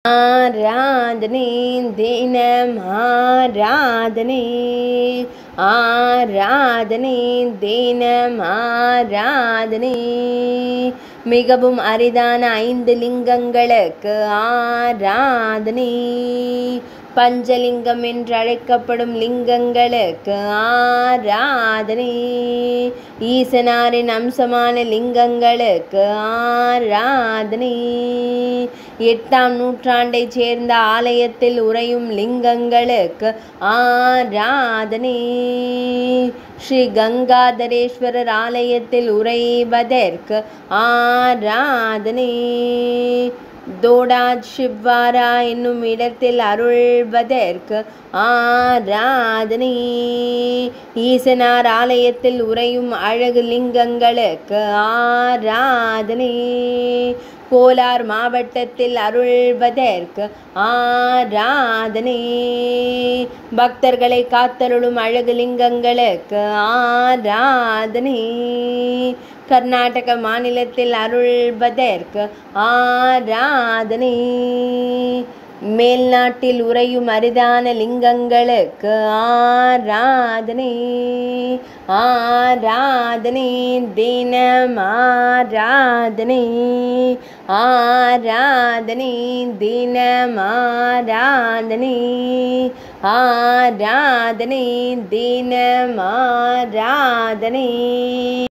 ஆராதனை தினம் ஆராதனை ஆராதனை தினம் ஆராதனை மிகவும் அரிதான ஐந்து லிங்கங்களுக்கு ஆராதனை பஞ்சலிங்கம் என்று அழைக்கப்படும் லிங்கங்களுக்கு ஆராதனை ஈசனாரின் அம்சமான லிங்கங்களுக்கு ஆராதனை எட்டாம் நூற்றாண்டைச் சேர்ந்த ஆலயத்தில் உறையும் லிங்கங்களுக்கு ஆராதனை ஸ்ரீ கங்காதரேஸ்வரர் ஆலயத்தில் உறைவதற்கு ஆராதனை தோடாஜ் சிவ்வாரா என்னும் இடத்தில் அருள்வதற்கு ஆராதனை ஈசனார் ஆலயத்தில் உறையும் அழகு லிங்கங்களுக்கு ஆராதனை கோலார் மாவட்டத்தில் அருள்வதற்கு ஆராதனை பக்தர்களை காத்தருளும் அழகு லிங்கங்களுக்கு ஆராதனை கர்நாடக மாநிலத்தில் அருள்வதற்கு ஆராதனை மேல்நாட்டில் உறையும் அரிதான லிங்கங்களுக்கு ஆராதனை ஆராதனை தினம் ஆராதனை ஆராதனை தினம் ஆராதனை ஆராதனை தினம் ஆராதனை